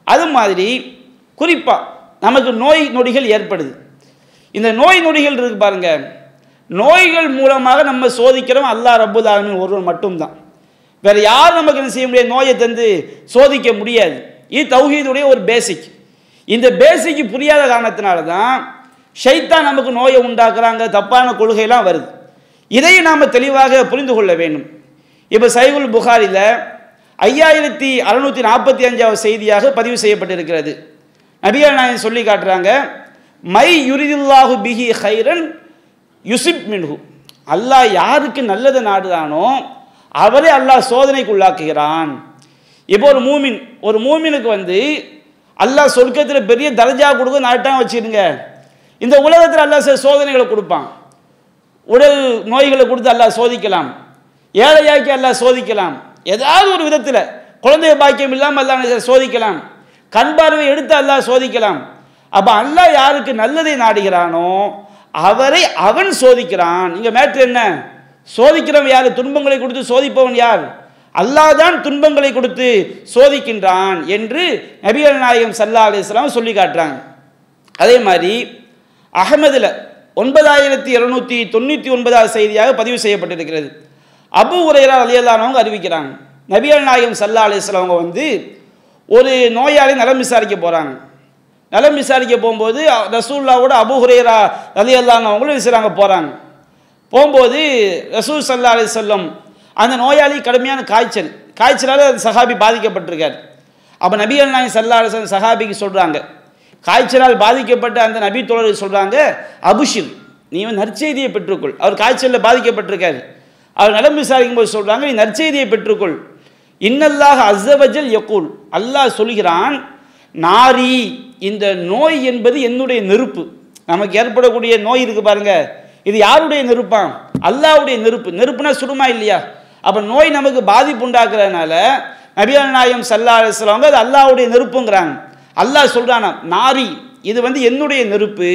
அது மாதிரி குறிப்பாக நமக்கு நோய் நொடிகள் ஏற்படுது இந்த நோய் நொடிகள் இருக்கு பாருங்க நோய்கள் மூலமாக நம்ம சோதிக்கிறோம் அல்லாஹ் ரப்புல் ஆலமீன் ஒருவன் மட்டும்தான் வேற யாரும் நமக்கு என்ன செய்ய முடியாது நோயை தந்து சோதிக்க முடியாது இது தௌஹீதுடைய ஒரு பேசிக் இந்த பேசிக் புரியாத காரணத்தினால தான் ஷைத்தான் நமக்கு நோயை உண்டாக்குறாங்க தப்பான கொள்கையெல்லாம் வருது இதையும் நாம் தெளிவாக புரிந்து கொள்ள வேண்டும் இப்போ சைகுல் புகாரில் ஐயாயிரத்தி அறுநூற்றி நாற்பத்தி அஞ்சாவது செய்தியாக பதிவு செய்யப்பட்டிருக்கிறது நபிகள் நாயன் சொல்லி காட்டுறாங்க மை யுரிதுல்லாஹு பிஹி ஹைரன் யுசிப் மின்ஹு அல்லாஹ் யாருக்கு நல்லது நாடுதானோ அவரே அல்லாஹ் சோதனைக்குள்ளாக்குகிறான் இப்போ ஒரு மூமின் ஒரு மூமினுக்கு வந்து அல்லாஹ் சொர்க்கத்தில் பெரிய தர்ஜா கொடுக்க நாட்டான் வச்சிருங்க இந்த உலகத்தில் அல்லாஹ் சில சோதனைகளை கொடுப்பான் உடல் நோய்களை கொடுத்து அல்லாஹ் சோதிக்கலாம் ஏழையாக்கி அல்லாஹ் சோதிக்கலாம் ஏதாவது ஒரு விதத்தில் குழந்தை பாக்கியம் இல்லாமல் அல்லாஹ் சோதிக்கலாம் கண் பார்வை எடுத்து அல்லாஹ் சோதிக்கலாம் அப்போ அல்லாஹ் யாருக்கு நல்லதை நாடுகிறானோ அவரை அவன் சோதிக்கிறான் இங்கே மேட்ரு என்ன சோதிக்கிறவன் யார் துன்பங்களை கொடுத்து சோதிப்பவன் யார் அல்லாஹ் தான் துன்பங்களை கொடுத்து சோதிக்கின்றான் என்று நபிகள் நாயகம் சல்லா அலிஸ்லாம் சொல்லி காட்டுறாங்க அதே மாதிரி அகமதில் ஒன்பதாயிரத்தி இருநூத்தி தொண்ணூற்றி ஒன்பதாவது செய்தியாக பதிவு செய்யப்பட்டிருக்கிறது அபு உரையரா அலியல்லானவங்க அறிவிக்கிறாங்க நபிகள் நாயகம் சல்லா அலிஸ்லாம் அவங்க வந்து ஒரு நோயாளி நலம் விசாரிக்க போகிறாங்க நலம் விசாரிக்க போகும்போது ரசூல்லாவோட அபு ஹுரேரா அலி அவங்களும் விசாரிங்க போகிறாங்க போகும்போது ரசூல் சல்லா அலி சொல்லம் அந்த நோயாளி கடுமையான காய்ச்சல் காய்ச்சலால் அந்த சஹாபி பாதிக்கப்பட்டிருக்கார் அப்போ நபிகள் நாயகம் சல்லா அலிஸ்லாம் சஹாபிக்கு சொல்கிறாங்க காய்ச்சலால் பாதிக்கப்பட்ட அந்த நபி தோழர் சொல்கிறாங்க அபுஷிர் நீ வந்து நற்செய்தியை பெற்றுக்கொள் அவர் காய்ச்சலில் பாதிக்கப்பட்டிருக்காரு அவர் நலம் விசாரிக்கும் போது சொல்கிறாங்க நீ நற்செய்தியை பெற்றுக்கொள் இன்னல்லாக அஸ்ஸவஜல் யக்கூல் அல்லாஹ் சொல்கிறான் நாரி இந்த நோய் என்பது என்னுடைய நெருப்பு நமக்கு ஏற்படக்கூடிய நோய் இருக்கு பாருங்க இது யாருடைய நெருப்பாம் அல்லாவுடைய நெருப்பு நெருப்புனா சுடுமா இல்லையா அப்போ நோய் நமக்கு பாதிப்பு உண்டாக்குறதுனால நபிகள் நாயம் சல்லா அலிஸ்லாங்க அது அல்லாவுடைய நெருப்புங்கிறாங்க அல்லாஹ் சொல்கிறானா நாரி இது வந்து என்னுடைய நெருப்பு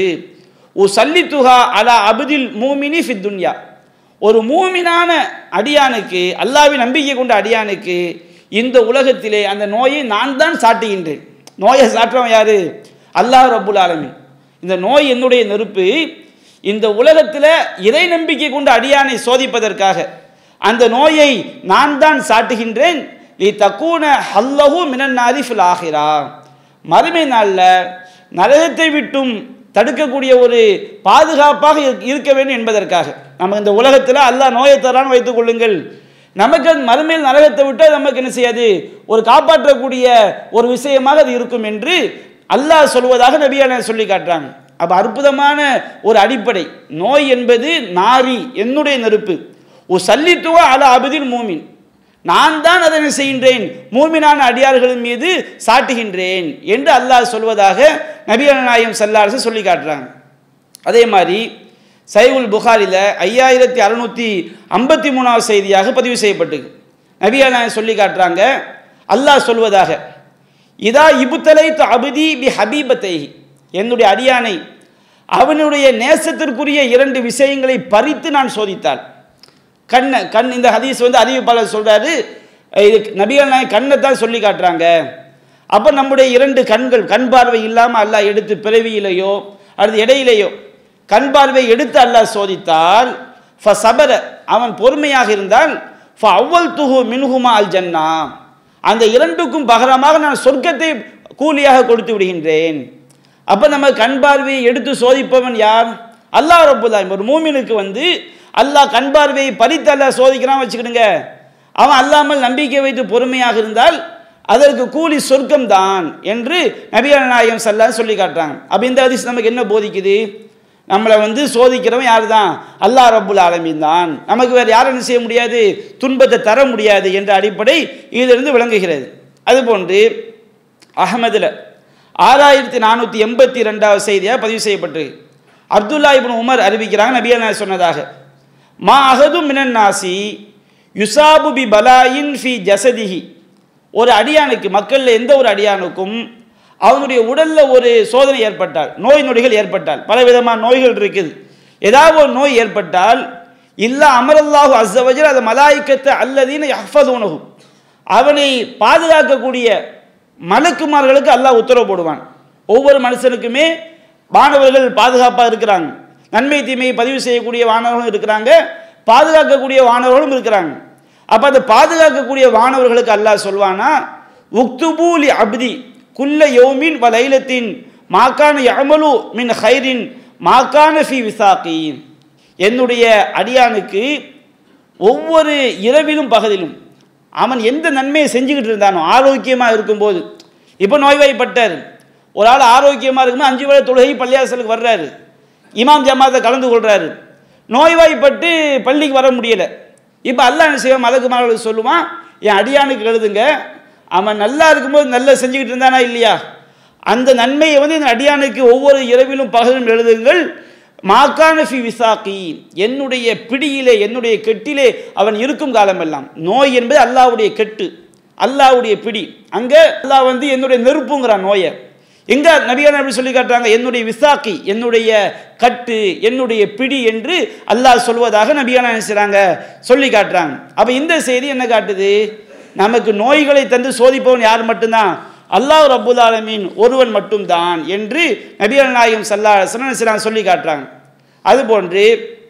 ஓ சல்லி துஹா அலா அபுதில் மூமினி ஃபித் துன்யா ஒரு மூமினான அடியானுக்கு அல்லாவின் நம்பிக்கை கொண்ட அடியானுக்கு இந்த உலகத்திலே அந்த நோயை நான் தான் சாட்டுகின்றேன் நோயை சாட்டுறவன் யாரு அல்லாஹ் ரப்புல் ஆலமீன் இந்த நோய் என்னுடைய நெருப்பு இந்த உலகத்தில் இறை நம்பிக்கை கொண்ட அடியானை சோதிப்பதற்காக அந்த நோயை நான் தான் சாட்டுகின்றேன் நீ தக்கூன ஹல்லஹு மினன்னாதி ஃபில் ஆகிறா மறுமை நாளில் நரகத்தை விட்டும் தடுக்கக்கூடிய ஒரு பாதுகாப்பாக இருக்க- இருக்க வேண்டும் என்பதற்காக நம்ம இந்த உலகத்தில் அல்லாஹ் நோயை தரான்னு வைத்துக் கொள்ளுங்கள் நமக்கு அது மறுமையில் நரகத்தை விட்டு அது நமக்கு என்ன செய்யாது ஒரு காப்பாற்றக்கூடிய ஒரு விஷயமாக அது இருக்கும் என்று அல்லாஹ் சொல்வதாக நபியான சொல்லி காட்டுறாங்க அப்போ அற்புதமான ஒரு அடிப்படை நோய் என்பது நாரி என்னுடைய நெருப்பு ஓ சல்லித்துவ அல அபதில் மூமின் நான் தான் அதை என்ன செய்கின்றேன் மூமினான அடியார்களின் மீது சாட்டுகின்றேன் என்று அல்லாஹ் சொல்வதாக நபிகள் நாயம் சல்லாரசு சொல்லி காட்டுறாங்க அதே மாதிரி சைவுல் புகாரில் ஐயாயிரத்தி அறுநூற்றி ஐம்பத்தி மூணாவது செய்தியாக பதிவு செய்யப்பட்டது நபிகள் நாயம் சொல்லி காட்டுறாங்க அல்லாஹ் சொல்வதாக இதா இபுத்தலை அபுதி பி ஹபீபத்தை என்னுடைய அடியானை அவனுடைய நேசத்திற்குரிய இரண்டு விஷயங்களை பறித்து நான் சோதித்தாள் கண்ணை கண் இந்த ஹதீஸ் வந்து அறிவிப்பாளர் சொல்றாரு இது நபிகள் நாயகம் கண்ணை தான் சொல்லி காட்டுறாங்க அப்போ நம்முடைய இரண்டு கண்கள் கண் பார்வை இல்லாமல் அல்லாஹ் எடுத்து பிறவியிலேயோ அல்லது இடையிலேயோ கண் பார்வை எடுத்து அல்லாஹ் சோதித்தால் ஃப சபர அவன் பொறுமையாக இருந்தால் ஃப அவ்வல் துஹு மின்ஹுமா அல் ஜன்னா அந்த இரண்டுக்கும் பகரமாக நான் சொர்க்கத்தை கூலியாக கொடுத்து விடுகின்றேன் அப்போ நம்ம கண் பார்வையை எடுத்து சோதிப்பவன் யார் அல்லாஹ் ரப்புல்லாஹ் ஒரு மூமினுக்கு வந்து அல்லாஹ் கண் பார்வையை பறித்து அல்லாஹ் சோதிக்கிறான் வச்சுக்கிடுங்க அவன் அல்லாமல் நம்பிக்கை வைத்து பொறுமையாக இருந்தால் அதற்கு கூலி சொர்க்கம் தான் என்று நபிகள் நாயகம் சல்லான்னு சொல்லி காட்டுறாங்க அப்போ இந்த ஹதீஸ் நமக்கு என்ன போதிக்குது நம்மளை வந்து சோதிக்கிறவன் யார் தான் அல்லாஹ் ரப்புல் ஆலமீன் தான் நமக்கு வேறு யாரும் என்ன செய்ய முடியாது துன்பத்தை தர முடியாது என்ற அடிப்படை இதிலிருந்து விளங்குகிறது அதுபோன்று அகமதில் ஆறாயிரத்தி நானூற்றி எண்பத்தி ரெண்டாவது செய்தியாக பதிவு செய்யப்பட்டு அப்துல்லா இப்னு உமர் அறிவிக்கிறாங்க நபியா நான் சொன்னதாக மா அகது மினன் நாசி யுசாபு பி பலாயின் ஃபி ஜசதிஹி ஒரு அடியானுக்கு மக்களில் எந்த ஒரு அடியானுக்கும் அவனுடைய உடலில் ஒரு சோதனை ஏற்பட்டால் நோய் நொடிகள் ஏற்பட்டால் பலவிதமான நோய்கள் இருக்குது ஏதாவது ஒரு நோய் ஏற்பட்டால் இல்லா அமரல்லாஹு அஸ்ஸவஜல் அது மலாய்க்கத்தை அல்லதீன யஹ்ஃபதுனஹு அவனை பாதுகாக்கக்கூடிய மலக்குமார்களுக்கு அல்லாஹ் உத்தரவு போடுவான் ஒவ்வொரு மனுஷனுக்குமே வானவர்கள் பாதுகாப்பாக இருக்கிறாங்க நன்மை தீமையை பதிவு செய்யக்கூடிய வானவர்களும் இருக்கிறாங்க பாதுகாக்கக்கூடிய வானவர்களும் இருக்கிறாங்க அப்போ அந்த பாதுகாக்கக்கூடிய வானவர்களுக்கு அல்லாஹ் சொல்வானா உக்துபூலி அப்தி குல்ல யோமின் வ லைலத்தின் மாக்கான யமலு மின் ஹைரின் மாக்கான ஃபி விசாக்கி என்னுடைய அடியானுக்கு ஒவ்வொரு இரவிலும் பகலிலும் அவன் எந்த நன்மையை செஞ்சுக்கிட்டு இருந்தானோ ஆரோக்கியமாக இருக்கும்போது இப்போ நோய்வாய்ப்பட்டார் ஒரு ஆள் ஆரோக்கியமாக இருக்கும்போது அஞ்சு வேளை தொழுகை பள்ளியாசலுக்கு வர்றாரு இமாம் ஜமாத்தை கலந்து கொள்கிறாரு நோய்வாய்ப்பட்டு பள்ளிக்கு வர முடியலை இப்போ அல்லாஹ் என்ன செய்வான் மலக்கு மாணவர்களுக்கு சொல்லுவான் என் அடியானுக்கு எழுதுங்க அவன் நல்லா இருக்கும்போது நல்லா செஞ்சுக்கிட்டு இருந்தானா இல்லையா அந்த நன்மையை வந்து இந்த அடியானுக்கு ஒவ்வொரு இரவிலும் பகலும் எழுதுங்கள் மாக்கான ஃபி விசாக்கி என்னுடைய பிடியிலே என்னுடைய கெட்டிலே அவன் இருக்கும் காலமெல்லாம் நோய் என்பது அல்லாஹ்வுடைய கெட்டு அல்லாஹ்வுடைய பிடி அங்கே அல்லாஹ் வந்து என்னுடைய நெருப்புங்கிறான் நோயை எங்க நபியான எப்படி சொல்லி காட்டுறாங்க என்னுடைய விசாக்கி என்னுடைய கட்டு என்னுடைய பிடி என்று அல்லாஹ் சொல்வதாக நபியான என்ன செய்றாங்க சொல்லி காட்டுறாங்க அப்ப இந்த செய்தி என்ன காட்டுது நமக்கு நோய்களை தந்து சோதிப்பவன் யார் மட்டும்தான் அல்லாஹ் ரப்புல் ஆலமீன் ஒருவன் மட்டும்தான் என்று நபிகள் நாயகம் சல்லா அலுவலம் சொல்லி காட்டுறாங்க அதுபோன்று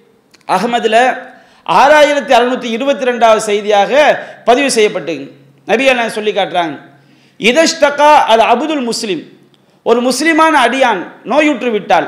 அகமதுல ஆறாயிரத்தி அறுநூத்தி இருபத்தி ரெண்டாவது செய்தியாக பதிவு செய்யப்பட்டு நபிகள் நாயகம் சொல்லி காட்டுறாங்க இதஷ்டகா அது அபுதுல் முஸ்லிம் ஒரு முஸ்லிமான அடியான் நோயுற்று விட்டால்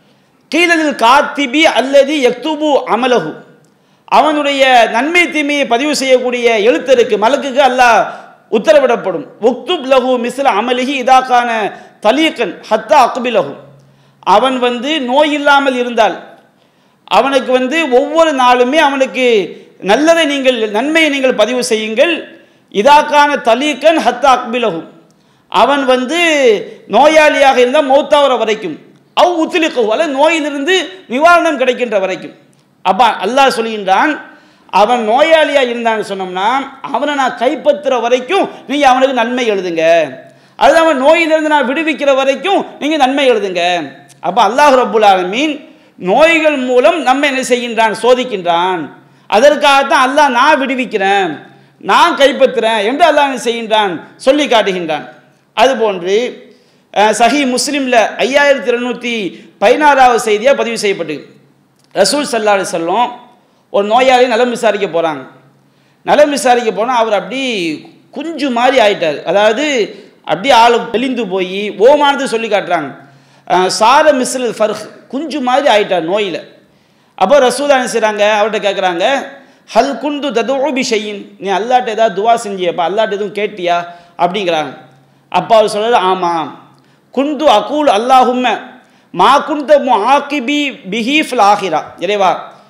கீழதில் காத்திபி அல்லது எக்துபு அமலகு அவனுடைய நன்மை தீமையை பதிவு செய்யக்கூடிய எழுத்தருக்கு மலக்குக்கு அல்லாஹ் உத்தரவிடப்படும் உக்துப் லஹு மிஸ்ல அமலிஹி இதாக்கான தலீக்கன் ஹத்தா அக்பிலஹு அவன் வந்து நோய் இல்லாமல் இருந்தால் அவனுக்கு வந்து ஒவ்வொரு நாளுமே அவனுக்கு நல்லதை நீங்கள் நன்மையை நீங்கள் பதிவு செய்யுங்கள் இதாக்கான தலீக்கன் ஹத்தா அக்பிலஹு அவன் வந்து நோயாளியாக இருந்தால் மௌத்தாவர வரைக்கும் அவ் உத்திலிக்கு அல்ல நோயிலிருந்து நிவாரணம் கிடைக்கின்ற வரைக்கும் அப்பா அல்லாஹ் சொல்கின்றான் அவன் நோயாளியாக இருந்தான்னு சொன்னோம்னா அவனை நான் கைப்பற்றுற வரைக்கும் நீங்கள் அவனுக்கு நன்மை எழுதுங்க அது அவன் நோயிலிருந்து நான் விடுவிக்கிற வரைக்கும் நீங்கள் நன்மை எழுதுங்க அப்போ அல்லாஹ் ரப்புல் ஆலமீன் நோய்கள் மூலம் நம்ம என்ன செய்கின்றான் சோதிக்கின்றான் அதற்காகத்தான் அல்லாஹ் நான் விடுவிக்கிறேன் நான் கைப்பற்றுறேன் என்று அல்லாஹ் என்ன செய்கின்றான் சொல்லி காட்டுகின்றான் அதுபோன்று அஹ், சஹி முஸ்லீமில் ஐயாயிரத்தி இருநூற்றி பதினாறாவது செய்தியாக பதிவு செய்யப்பட்டு ரசூல் சல்லா செல்லம் ஒரு நோயாளி நலம் விசாரிக்க போகிறாங்க நலம் விசாரிக்க போனால் அவர் அப்படி குஞ்சு மாதிரி ஆயிட்டார் அதாவது அப்படியே ஆள் தெளிந்து போய் ஓமானது சொல்லி காட்டுறாங்க அஹ், சார மிஸ்ல் ஃபர்ஹ் குஞ்சு மாதிரி ஆயிட்டார் நோயில் அப்போ ரசூல் என்ன செய்கிறாங்க அவர்கிட்ட கேட்குறாங்க ஹல் குந்து ததுபி ஷையின் நீ அல்லாட்ட ஏதாவது துவா செஞ்சியப்பா அல்லாட்ட எதுவும் கேட்டியா அப்படிங்கிறாங்க அப்பா அவர் சொல்கிறார் ஆமாம் குந்து அகூல் அல்லாஹும்ம மா குந்த ஆக்கிபி பிஹீஃபில் ஆகிரா இறைவா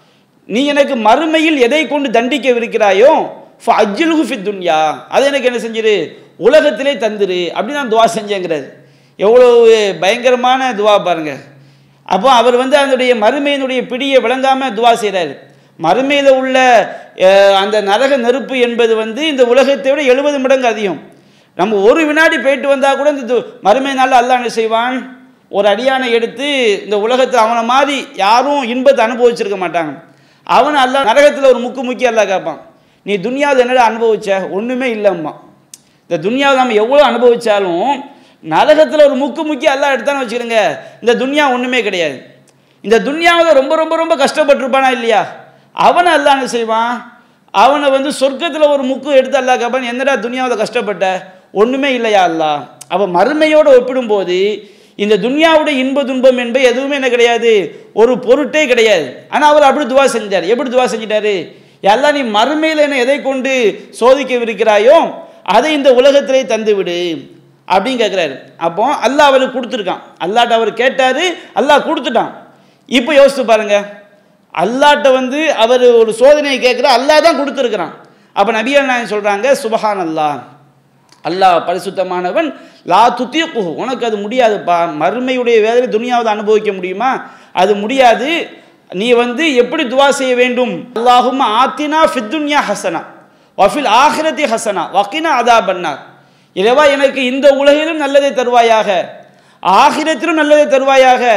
நீ எனக்கு மறுமையில் எதை கொண்டு தண்டிக்கவிருக்கிறாயோ அஜ்ஜுலுகு ஃபித் துன்யா அதை எனக்கு என்ன செஞ்சிரு உலகத்திலே தந்துரு அப்படி நான் துவா செஞ்சேங்கிறாரு எவ்வளவு பயங்கரமான துவா பாருங்க அப்போ அவர் வந்து அதனுடைய மறுமையினுடைய பிடியை விளங்காமல் துவா செய்கிறாரு மறுமையில் உள்ள அஹ், அந்த நரக நெருப்பு என்பது வந்து இந்த உலகத்தை விட எழுபது மடங்கு அதிகம் நம்ம ஒரு வினாடி போயிட்டு வந்தால் கூட இந்த து- மறுமை நாள் அல்லாஹ் என்ன செய்வான் ஒரு அடியானை எடுத்து இந்த உலகத்தில் அவனை மாதிரி யாரும் இன்பத்தை அனுபவிச்சிருக்க மாட்டாங்க அவன் அல்லாஹ் நரகத்தில் ஒரு முக்கு முக்கி அல்லாஹ் கேட்பான் நீ துன்யாவில் என்னடா அனுபவிச்ச ஒன்றுமே இல்லைம்மா இந்த துன்யாவை நம்ம எவ்வளோ அனுபவிச்சாலும் நரகத்தில் ஒரு முக்கு முக்கி எல்லாம் எடுத்தான்னு வச்சுக்கிடுங்க இந்த துன்யா ஒன்றுமே கிடையாது இந்த துன்யாவில் ரொம்ப ரொம்ப ரொம்ப கஷ்டப்பட்டிருப்பானா இல்லையா அவனை அல்லாஹ் என்ன செய்வான் அவனை வந்து சொர்க்கத்தில் ஒரு முக்கு எடுத்து அல்லாஹ் கேட்பான் என்னடா துன்யாவில் கஷ்டப்பட்ட ஒன்றுமே இல்லையா அல்லாஹ் அவன் மறுமையோடு ஒப்பிடும்போது இந்த துன்யாவுடைய இன்ப துன்பம் என்பது எதுவுமே என்ன கிடையாது ஒரு பொருட்டே கிடையாது ஆனால் அவர் அப்படி துவா செஞ்சார் எப்படி துவா செஞ்சிட்டாரு எல்லாம் நீ மறுமையில் என்ன எதை கொண்டு சோதிக்கவிருக்கிறாயோ அதை இந்த உலகத்திலே தந்து விடு அப்படின்னு கேட்குறாரு அப்போ அல்லாஹ் அவருக்கு கொடுத்துருக்கான் அல்லாட்ட அவர் கேட்டார் அல்லாஹ் கொடுத்துட்டான் இப்போ யோசித்து பாருங்க அல்லாட்ட வந்து அவர் ஒரு சோதனையை கேட்குற அல்லாஹ் தான் கொடுத்துருக்குறான் அப்போ நபிகள் நாயகம் சொல்கிறாங்க சுபஹான் அல்லாஹ் அல்லாஹ் பரிசுத்தமானவன் லா துத்தியக்கு உனக்கு அது முடியாதுப்பா மறுமையுடைய வேதனை துனியாவது அனுபவிக்க முடியுமா அது முடியாது நீ வந்து எப்படி துவா செய்ய வேண்டும் அல்லாஹும் ஆத்தினா ஃபித்துன்யா ஹசனா வஃபில் ஆஹிரத்தி ஹசனா வக்கினா அதா பண்ணார் இறைவா எனக்கு இந்த உலகிலும் நல்லதை தருவாயாக ஆகிரத்திலும் நல்லதை தருவாயாக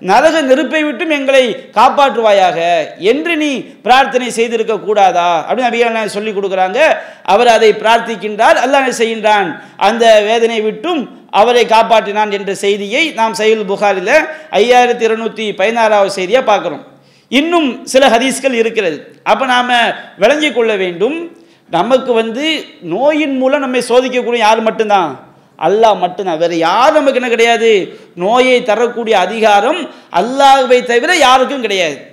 நரக நெருப்பை விட்டும் எங்களை காப்பாற்றுவாயாக என்று நீ பிரார்த்தனை செய்திருக்க கூடாதா அப்படின்னு நபிகள் சொல்லி கொடுக்குறாங்க அவர் அதை பிரார்த்திக்கின்றார் அல்லாஹ் என்ன செய்கின்றான் அந்த வேதனை விட்டும் அவரை காப்பாற்றினான் என்ற செய்தியை நாம் சைல் புகாரில் ஐயாயிரத்தி இருநூற்றி பதினாறாவது செய்தியாக பார்க்குறோம் இன்னும் சில ஹதீஸ்கள் இருக்கிறது அப்போ நாம் விளங்கிக் கொள்ள வேண்டும் நமக்கு வந்து நோயின் மூலம் நம்மை சோதிக்கக்கூடிய யார் மட்டும்தான் அல்லாஹ் மட்டும்தான் வேற யார் நமக்கு என்ன கிடையாது நோயை தரக்கூடிய அதிகாரம் அல்லாஹ்வை தவிர யாருக்கும் கிடையாது